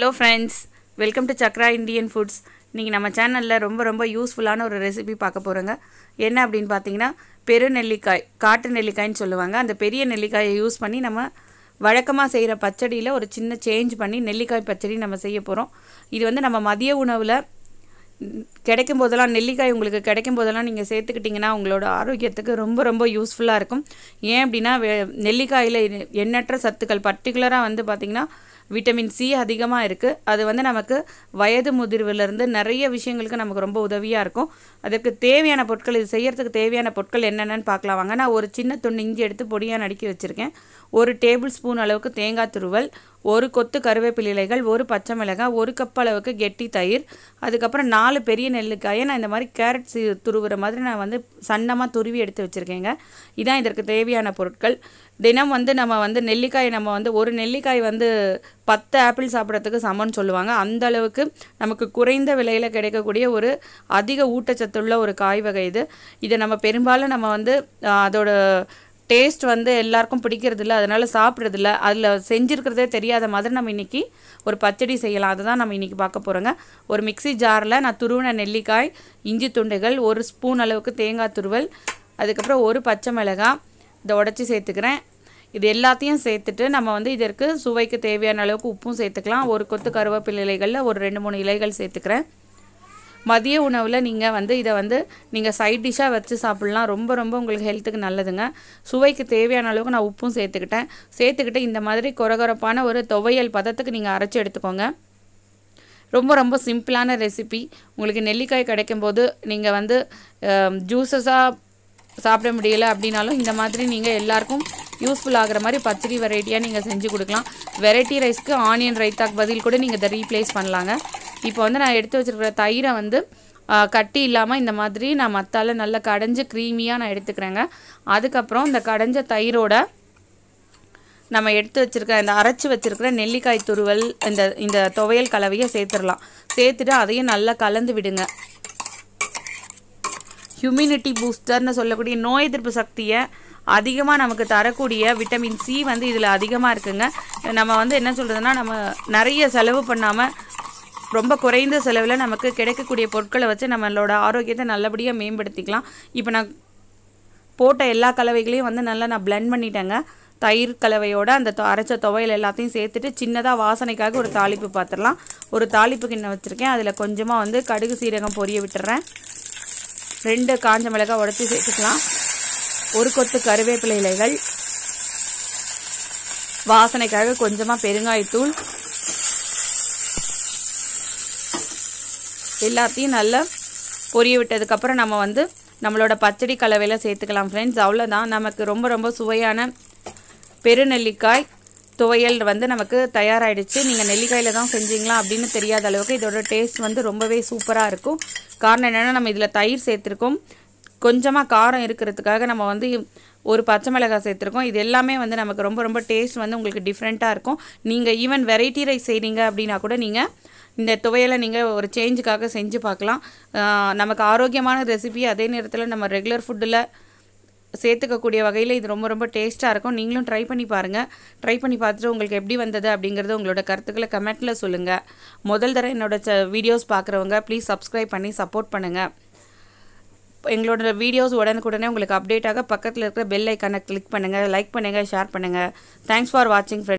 hello friends welcome to Chakra Indian foods இன்றைக்கி நம்ம சேனலில் ரொம்ப ரொம்ப யூஸ்ஃபுல்லான ஒரு ரெசிபி பார்க்க போகிறோங்க என்ன அப்படின்னு பார்த்தீங்கன்னா பெரு நெல்லிக்காய் காட்டு நெல்லிக்காய்ன்னு சொல்லுவாங்க அந்த பெரிய நெல்லிக்காயை யூஸ் பண்ணி நம்ம வழக்கமாக செய்கிற பச்சடியில் ஒரு சின்ன சேஞ்ச் பண்ணி நெல்லிக்காய் பச்சடி நம்ம செய்ய போகிறோம் இது வந்து நம்ம மதிய உணவில் ம், கிடைக்கும் போதெல்லாம் நெல்லிக்காய் உங்களுக்கு கிடைக்கும் போதெல்லாம் நீங்கள் சேர்த்துக்கிட்டிங்கன்னா உங்களோட ஆரோக்கியத்துக்கு ரொம்ப ரொம்ப யூஸ்ஃபுல்லாக இருக்கும் ஏன் அப்படின்னா வெ- நெல்லிக்காயில் இது- எண்ணற்ற சத்துக்கள் பர்டிகுலராக வந்து பார்த்திங்கன்னா விட்டமின் சி அதிகமாக இருக்குது அது வந்து நமக்கு வயது முதிர்விலிருந்து நிறைய விஷயங்களுக்கு நமக்கு ரொம்ப உதவியாக இருக்கும் அதற்கு தேவையான பொருட்கள் இது செய்யறதுக்கு தேவையான பொருட்கள் என்னென்னு பார்க்கலாம் வாங்க நான் ஒரு சின்ன துண்டு இஞ்சி எடுத்து பொடியாக நடுக்கி வச்சுருக்கேன் ஒரு டேபிள் ஸ்பூன் அளவுக்கு தேங்காய் துருவல் ஒரு கொத்து கருவேப்பிலை இலைகள் ஒரு பச்சை மிளகாய் ஒரு கப் அளவுக்கு கெட்டி தயிர் அதுக்கப்புறம் நாலு பெரிய நெல்லிக்காயை நான் இந்த மாதிரி கேரட் சி- துருவுற மாதிரி நான் வந்து சன்னமாக துருவி எடுத்து வச்சுருக்கேங்க இதான் இதற்கு தேவையான பொருட்கள் தினம் வந்து நம்ம வந்து நெல்லிக்காய் நம்ம வந்து ஒரு நெல்லிக்காய் வந்து பத்து ஆப்பிள் சாப்பிட்றதுக்கு சமம்னு சொல்லுவாங்க அந்த அளவுக்கு நமக்கு குறைந்த விலையில் கிடைக்கக்கூடிய ஒரு அதிக ஊட்டச்சத்துள்ள ஒரு காய் வகை இது இதை நம்ம பெரும்பாலும் நம்ம வந்து ஆஹ், அதோட டேஸ்ட் வந்து எல்லாருக்கும் பிடிக்கிறதில்ல அதனால் சாப்பிட்றதில்ல அதில் செஞ்சுருக்கிறதே தெரியாத மாதிரி நம்ம இன்றைக்கி ஒரு பச்சடி செய்யலாம் அதுதான் நம்ம இன்றைக்கி பார்க்க போகிறோங்க ஒரு மிக்ஸி ஜாரில் நான் துருவின நெல்லிக்காய் இஞ்சி துண்டுகள் ஒரு ஸ்பூன் அளவுக்கு தேங்காய் துருவல் அதுக்கப்புறம் ஒரு பச்சை மிளகாய் இதை உடச்சி சேர்த்துக்கிறேன் இது எல்லாத்தையும் சேர்த்துட்டு நம்ம வந்து இதற்கு சுவைக்கு தேவையான அளவுக்கு உப்பும் சேர்த்துக்கலாம் ஒரு கொத்து கருவேப்பிலை இலைகளில் ஒரு ரெண்டு மூணு இலைகள் சேர்த்துக்கிறேன் மதிய உணவில் நீங்கள் வந்து இதை வந்து நீங்கள் சைட் டிஷ்ஷாக வச்சு சாப்பிட்லாம் ரொம்ப ரொம்ப உங்களுக்கு ஹெல்த்துக்கு நல்லதுங்க சுவைக்கு தேவையான அளவுக்கு நான் உப்பும் சேர்த்துக்கிட்டேன் சேர்த்துக்கிட்டு இந்த மாதிரி கொரகொரப்பான ஒரு துவையல் பதத்துக்கு நீங்கள் அரைச்சி எடுத்துக்கோங்க ரொம்ப ரொம்ப சிம்பிளான ரெசிபி உங்களுக்கு நெல்லிக்காய் கிடைக்கும்போது நீங்கள் வந்து ஜூஸஸாக சாப்பிட முடியல அப்படின்னாலும் இந்த மாதிரி நீங்கள் எல்லாருக்கும் யூஸ்ஃபுல் ஆகிற மாதிரி பச்சடி வெரைட்டியாக நீங்கள் செஞ்சு கொடுக்கலாம் வெரைட்டி ரைஸ்க்கு ஆனியன் ரைத்தாக்கு பதில் கூட நீங்கள் இதை ரீப்ளேஸ் பண்ணலாங்க இப்போ வந்து நான் எடுத்து வச்சிருக்கிற தயிரை வந்து ஆ, கட்டி இல்லாமல் இந்த மாதிரி நான் மத்தால நல்லா கடைஞ்சு க்ரீமியாக நான் எடுத்துக்கிறேங்க அதுக்கப்புறம் இந்த கடைஞ்ச தயிரோட நம்ம எடுத்து வச்சிருக்க இந்த அரைச்சி வச்சிருக்கிற நெல்லிக்காய் துருவல் இந்த இந்த துவையல் கலவையை சேர்த்துடலாம் சேர்த்துட்டு அதையும் நல்லா கலந்து விடுங்க ஹியூமினிட்டி பூஸ்டர்னு சொல்லக்கூடிய நோய் எதிர்ப்பு சக்தியை அதிகமாக நமக்கு தரக்கூடிய விட்டமின் சி வந்து இதில் அதிகமாக இருக்குங்க நம்ம வந்து என்ன சொல்கிறதுனா நம்ம நிறைய செலவு பண்ணாமல் ரொம்ப குறைந்த செலவில் நமக்கு கிடைக்கக்கூடிய பொருட்களை வச்சு நம்மளோட ஆரோக்கியத்தை நல்லபடியாக மேம்படுத்திக்கலாம் இப்போ நான் போட்ட எல்லா கலவைகளையும் வந்து நல்லா நான் blend பண்ணிட்டேங்க தயிர் கலவையோட அந்த தொ- அரைச்ச துவையல் எல்லாத்தையும் சேர்த்துட்டு சின்னதாக வாசனைக்காக ஒரு தாளிப்பு பாத்திரலாம் ஒரு தாளிப்பு கிண்ணம் வச்சுருக்கேன் அதில் கொஞ்சமாக வந்து கடுகு சீரகம் பொரிய விட்டுறேன் ரெண்டு காஞ்ச மிளகாய் உடச்சி சேர்த்துக்கலாம் ஒரு கொத்து கருவேப்பிலை இலைகள் வாசனைக்காக கொஞ்சமாக பெருங்காயத்தூள் எல்லாத்தையும் நல்லா பொரிய விட்டதுக்கப்புறம் நம்ம வந்து நம்மளோட பச்சடி கலவையில் சேர்த்துக்கலாம் ஃப்ரெண்ட்ஸ் அவ்வளோதான் நமக்கு ரொம்ப ரொம்ப சுவையான பெருநெல்லிக்காய் துவையல் வந்து நமக்கு தயாராகிடுச்சு நீங்கள் நெல்லிக்காயில் தான் செஞ்சீங்களா அப்படின்னு தெரியாத அளவுக்கு இதோட டேஸ்ட் வந்து ரொம்பவே சூப்பராக இருக்கும் காரணம் என்னென்னா நம்ம இதில் தயிர் சேர்த்துருக்கோம் கொஞ்சமாக காரம் இருக்கிறதுக்காக நம்ம வந்து ஒரு பச்சை மிளகாய் சேர்த்துருக்கோம் இது எல்லாமே வந்து நமக்கு ரொம்ப ரொம்ப டேஸ்ட் வந்து உங்களுக்கு டிஃப்ரெண்ட்டாக இருக்கும் நீங்கள் ஈவன் வெரைட்டி ரைஸ் செய்கிறீங்க அப்படின்னா கூட நீங்கள் இந்த துவையலை நீங்கள் ஒரு சேஞ்சுக்காக செஞ்சு பார்க்கலாம் ஆஹ் நமக்கு ஆரோக்கியமான ரெசிபி அதே நேரத்தில் நம்ம ரெகுலர் ஃபுட்டில் சேர்த்துக்கக்கூடிய வகையில் இது ரொம்ப ரொம்ப டேஸ்ட்டாக இருக்கும் நீங்களும் ட்ரை பண்ணி பாருங்கள் ட்ரை பண்ணி பார்த்துட்டு உங்களுக்கு எப்படி வந்தது அப்படிங்கிறது உங்களோட கருத்துக்களை கமெண்ட்டில் சொல்லுங்கள் முதல் தடவை என்னோட வீடியோஸ் பார்க்குறவங்க ப்ளீஸ் சப்ஸ்கிரைப் பண்ணி சப்போர்ட் பண்ணுங்கள் எங்களோட வீடியோஸ் உடனுக்குடனே உங்களுக்கு அப்டேட் ஆக பக்கத்தில் இருக்கிற பெல் ஐக்கானை கிளிக் பண்ணுங்கள் லைக் பண்ணுங்கள் ஷேர் பண்ணுங்கள் தேங்க்ஸ் ஃபார் வாட்சிங் ஃப்ரெண்ட்